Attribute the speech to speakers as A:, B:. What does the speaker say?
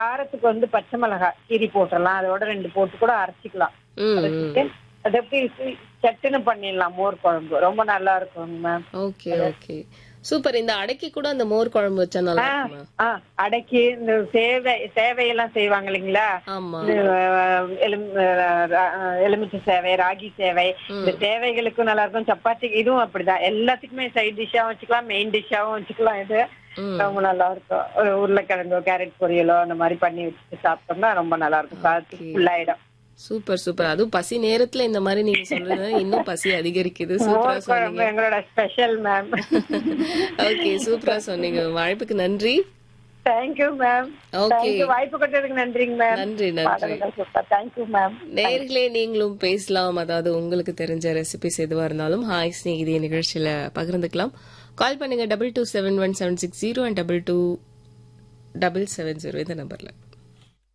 A: காரத்துக்கு வந்து பச்சை மிளகாய் கீரி போட்டுடலாம் அதோட ரெண்டு போட்டு கூட அரைச்சிக்கலாம்
B: ம் ம்.
A: அரைச்சிட்டு அது எப்படி சி- சட்டுன்னு பண்ணிடலாம் மோர் குழம்பு ரொம்ப நல்லா இருக்கும் மேம்
B: ஓகே ஓகே சூப்பர் இந்த அடைக்கி கூட அந்த மோர் குழம்பு வச்சா நல்லா இருக்குமா
A: ஆ அடக்கி இந்த சேவை சேவையெல்லாம் செய்வாங்க இல்லைங்களா
B: ஆமா
A: இது, அஹ், எலும்- அஹ், ரா- எலுமிச்சை சேவை ராகி சேவை இந்த சேவைகளுக்கும் நல்லா இருக்கும் சப்பாத்தி இதுவும் அப்படிதான் எல்லாத்துக்குமே சைட் டிஷ்ஷாவும் வச்சுக்கலாம் மெயின் டிஷ்ஷாவும் வச்சுக்கலாம் இது
B: ம்.
A: ரொம்ப நல்லா இருக்கும் ஒரு உருளைக்கிழங்கோ கேரட் பொரியலோ அந்த மாதிரி பண்ணி வச்சுட்டு சாப்பிட்டோம்னா ரொம்ப நல்லா இருக்கும் சாதத்துக்கு ஃபுல்லாயிடும்
B: சூப்பர் சூப்பர் அதுவும் பசி நேரத்துல இந்த மாதிரி நீங்க சொல்றது இன்னும் பசி அதிகரிக்குது சூப்பரா
A: மோர்
B: சொன்னீங்க
A: குழம்பு எங்களோட ஸ்பெஷல் மேம்
B: ஓகே சூப்பரா சொன்னீங்க வாய்ப்புக்கு நன்றி
A: தேங்க்யூ மேம்
B: Okay.
A: தேங்க்யூ வாய்ப்பு கொடுத்ததுக்கு நன்றிங்க மேம்
B: நன்றி நன்றி
A: பாடல்கள் சூப்பர் தேங்க்யூ மேம்
B: நேர்களே நீங்களும் பேசலாம் அதாவது உங்களுக்கு தெரிஞ்ச ரெசிபிஸ் எதுவா இருந்தாலும் ஹாய் ஸ்நேகிதி நிகழ்ச்சியில பகிர்ந்துக்கலாம் கால் பண்ணுங்க double two seven one seven six zero and double two double seven zero இந்த நம்பர்ல